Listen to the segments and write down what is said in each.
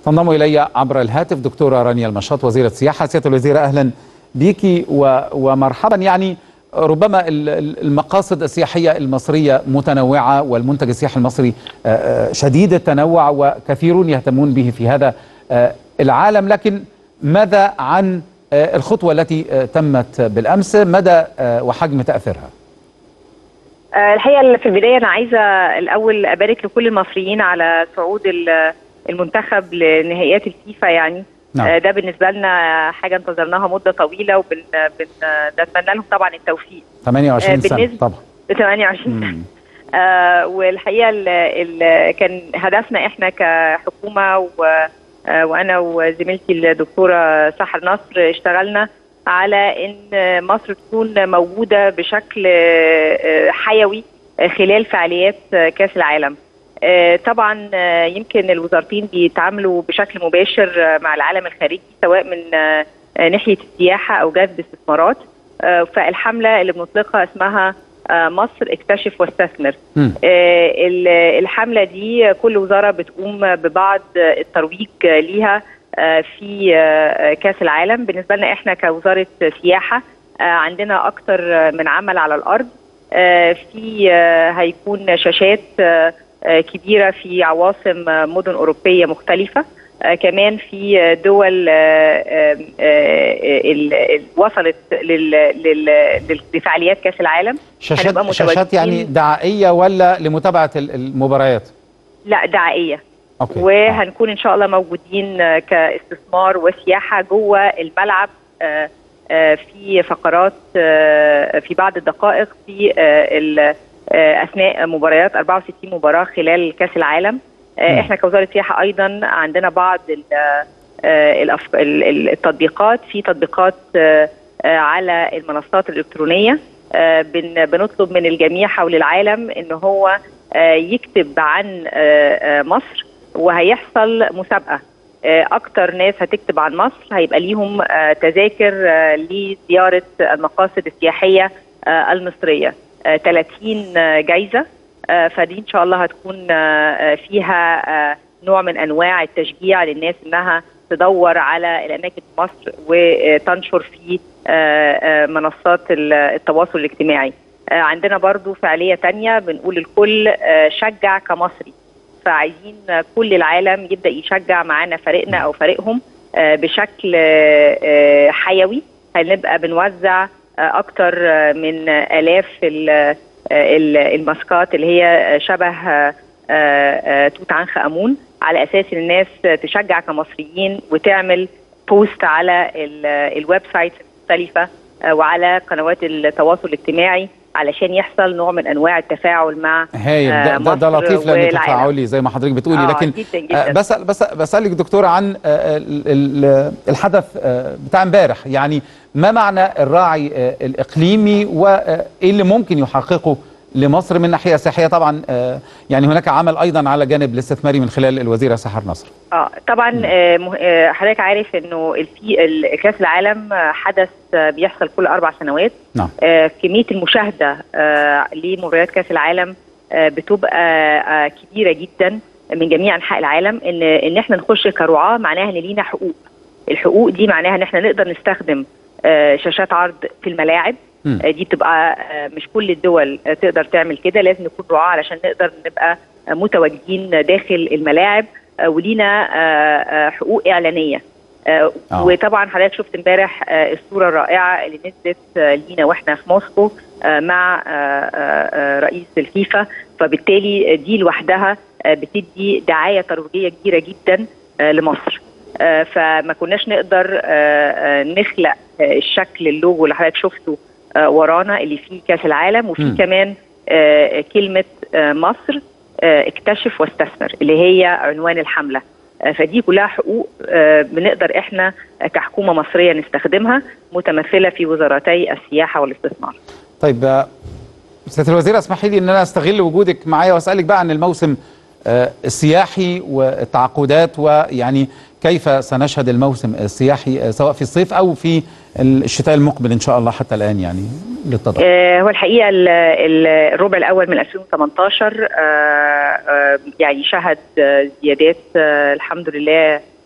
تنضم الي عبر الهاتف دكتوره رانيا المشاط وزيره السياحه سياده الوزيره اهلا بيكي و... ومرحبا يعني ربما المقاصد السياحيه المصريه متنوعه والمنتج السياحي المصري شديد التنوع وكثيرون يهتمون به في هذا العالم لكن ماذا عن الخطوه التي تمت بالامس مدى وحجم تاثيرها؟ الحقيقه في البدايه انا عايزه الاول ابارك لكل المصريين على صعود المنتخب لنهائيات الفيفا يعني نعم. ده بالنسبه لنا حاجه انتظرناها مده طويله وبنتمنى لهم طبعا التوفيق 28 سنه طبعا 28 سنه آه والحقيقه ال ال كان هدفنا احنا كحكومه و وانا وزميلتي الدكتوره سحر نصر اشتغلنا على ان مصر تكون موجوده بشكل حيوي خلال فعاليات كاس العالم. طبعا يمكن الوزارتين بيتعاملوا بشكل مباشر مع العالم الخارجي سواء من ناحيه السياحه او جذب استثمارات فالحمله اللي بنطلقها اسمها مصر اكتشف واستثمر الحمله دي كل وزاره بتقوم ببعض الترويج ليها في كاس العالم بالنسبه لنا احنا كوزاره سياحه عندنا اكتر من عمل على الارض في هيكون شاشات كبيره في عواصم مدن اوروبيه مختلفه كمان في دول وصلت لفعاليات كاس العالم شاشات شاشات يعني دعائيه ولا لمتابعه المباريات؟ لا دعائيه أوكي. وهنكون ان شاء الله موجودين كاستثمار وسياحه جوه الملعب في فقرات في بعض الدقائق في اثناء مباريات 64 مباراه خلال كاس العالم احنا كوزاره سياحه ايضا عندنا بعض التطبيقات في تطبيقات على المنصات الالكترونيه بنطلب من الجميع حول العالم ان هو يكتب عن مصر وهيحصل مسابقه اكتر ناس هتكتب عن مصر هيبقى ليهم تذاكر لزياره المقاصد السياحيه المصريه 30 جايزه فدي ان شاء الله هتكون فيها نوع من انواع التشجيع للناس انها تدور على الاماكن في مصر وتنشر في منصات التواصل الاجتماعي عندنا برضو فعاليه تانية بنقول الكل شجع كمصري فعايزين كل العالم يبدا يشجع معانا فريقنا او فريقهم بشكل حيوي هنبقى بنوزع اكتر من الاف الماسكات اللي هي شبه توت عنخ امون على اساس ان الناس تشجع كمصريين وتعمل بوست على الويب سايت المختلفه وعلى قنوات التواصل الاجتماعي علشان يحصل نوع من انواع التفاعل مع هايل ده, ده, ده لطيف لانه تفاعلي زي ما حضرتك بتقولي آه لكن جداً جداً. بس بس بسالك دكتوره عن الحدث بتاع امبارح يعني ما معنى الراعي الاقليمي وايه اللي ممكن يحققه لمصر من ناحيه سياحيه طبعا يعني هناك عمل ايضا على جانب الاستثماري من خلال الوزيره سحر نصر. اه طبعا آه حضرتك عارف انه في كاس العالم حدث بيحصل كل اربع سنوات. نعم. آه كميه المشاهده آه لمباريات كاس العالم آه بتبقى آه كبيره جدا من جميع انحاء العالم ان ان احنا نخش كرعاه معناها ان لينا حقوق. الحقوق دي معناها ان احنا نقدر نستخدم آه شاشات عرض في الملاعب دي بتبقى مش كل الدول تقدر تعمل كده لازم نكون رعاة علشان نقدر نبقى متواجدين داخل الملاعب ولينا حقوق اعلانيه آه. وطبعا حضرتك شفت امبارح الصوره الرائعه اللي نزلت لينا واحنا في موسكو مع رئيس الفيفا فبالتالي دي لوحدها بتدي دعايه ترويجيه كبيره جدا لمصر فما كناش نقدر نخلق الشكل اللوجو اللي حضرتك شفته ورانا اللي فيه كاس العالم وفي م. كمان آه كلمه آه مصر آه اكتشف واستثمر اللي هي عنوان الحمله فدي كلها حقوق بنقدر احنا كحكومه مصريه نستخدمها متمثله في وزارتي السياحه والاستثمار. طيب سياده الوزير اسمحي لي ان انا استغل وجودك معايا واسالك بقى عن الموسم السياحي والتعاقدات ويعني كيف سنشهد الموسم السياحي سواء في الصيف او في الشتاء المقبل ان شاء الله حتى الان يعني للتضخم آه هو الحقيقه الربع الاول من 2018 آه آه يعني شهد زيادات الحمد لله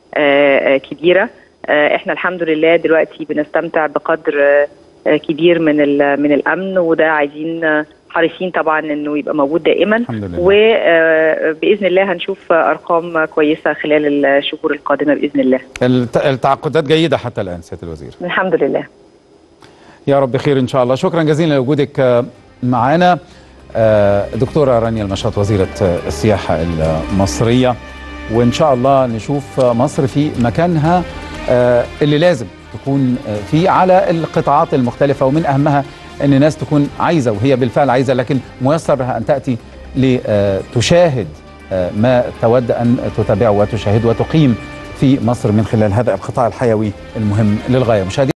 كبيره احنا الحمد لله دلوقتي بنستمتع بقدر كبير من من الامن وده عايزين حريصين طبعا انه يبقى موجود دائما وباذن الله هنشوف ارقام كويسه خلال الشهور القادمه باذن الله التعاقدات جيده حتى الان سياده الوزير الحمد لله يا رب خير ان شاء الله شكرا جزيلا لوجودك معنا دكتوره رانيا المشاط وزيره السياحه المصريه وان شاء الله نشوف مصر في مكانها اللي لازم تكون فيه على القطاعات المختلفه ومن اهمها ان الناس تكون عايزه وهي بالفعل عايزه لكن ميسر لها ان تاتي لتشاهد ما تود ان تتابعه وتشاهد وتقيم في مصر من خلال هذا القطاع الحيوي المهم للغايه مشاهدين